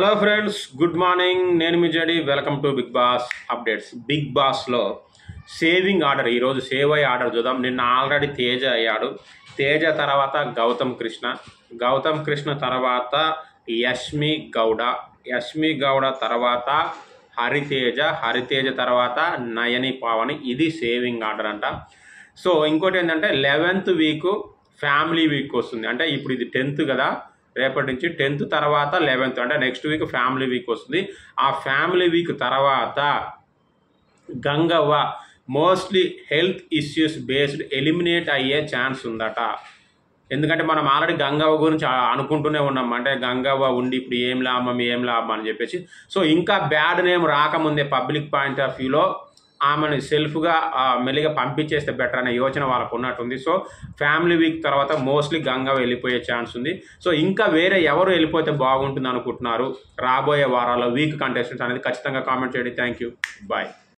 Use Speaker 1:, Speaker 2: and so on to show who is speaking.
Speaker 1: hello friends good morning నేను మీ జడి welcome to Bigg Boss updates Bigg బాస్లో సేవింగ్ ఆర్డర్ ఈరోజు సేవ్ అయ్యే ఆర్డర్ చూద్దాం నిన్న ఆల్రెడీ తేజ అయ్యాడు తేజ తర్వాత గౌతమ్ కృష్ణ గౌతమ్ కృష్ణ తర్వాత యష్మి గౌడ యష్మి గౌడ తర్వాత హరితేజ హరితేజ తర్వాత నయని పావని ఇది సేవింగ్ ఆర్డర్ అంట సో ఇంకోటి ఏంటంటే లెవెన్త్ వీక్ ఫ్యామిలీ వీక్ వస్తుంది అంటే ఇప్పుడు ఇది టెన్త్ కదా రేపటి నుంచి టెన్త్ తర్వాత లెవెన్త్ అంటే నెక్స్ట్ వీక్ ఫ్యామిలీ వీక్ వస్తుంది ఆ ఫ్యామిలీ వీక్ తర్వాత Gangavva mostly health issues based eliminate అయ్యే ఛాన్స్ ఉందట ఎందుకంటే మనం ఆల్రెడీ గంగవ్వ గురించి ఆ- అనుకుంటూనే ఉన్నాం అంటే గంగవ్వ ఉండి ఇప్పుడు ఏం లాభం ఏం లాభం అని చెప్పేసి సో ఇంకా బ్యాడ్ నేమ్ రాకముందే పబ్లిక్ పాయింట్ ఆఫ్ వ్యూలో ఆమెను సెల్ఫ్గా మెల్లిగా పంపించేస్తే బెటర్ అనే యోచన వాళ్ళకు ఉన్నట్టుంది సో ఫ్యామిలీ వీక్ తర్వాత మోస్ట్లీ గంగవ్వ వెళ్ళిపోయే ఛాన్స్ ఉంది సో ఇంకా వేరే ఎవరు వెళ్ళిపోతే బాగుంటుంది అనుకుంటున్నారు రాబోయే వారాల్లో వీక్ కంటెస్టెంట్స్ అనేది ఖచ్చితంగా కామెంట్ చేయండి థ్యాంక్ యూ బాయ్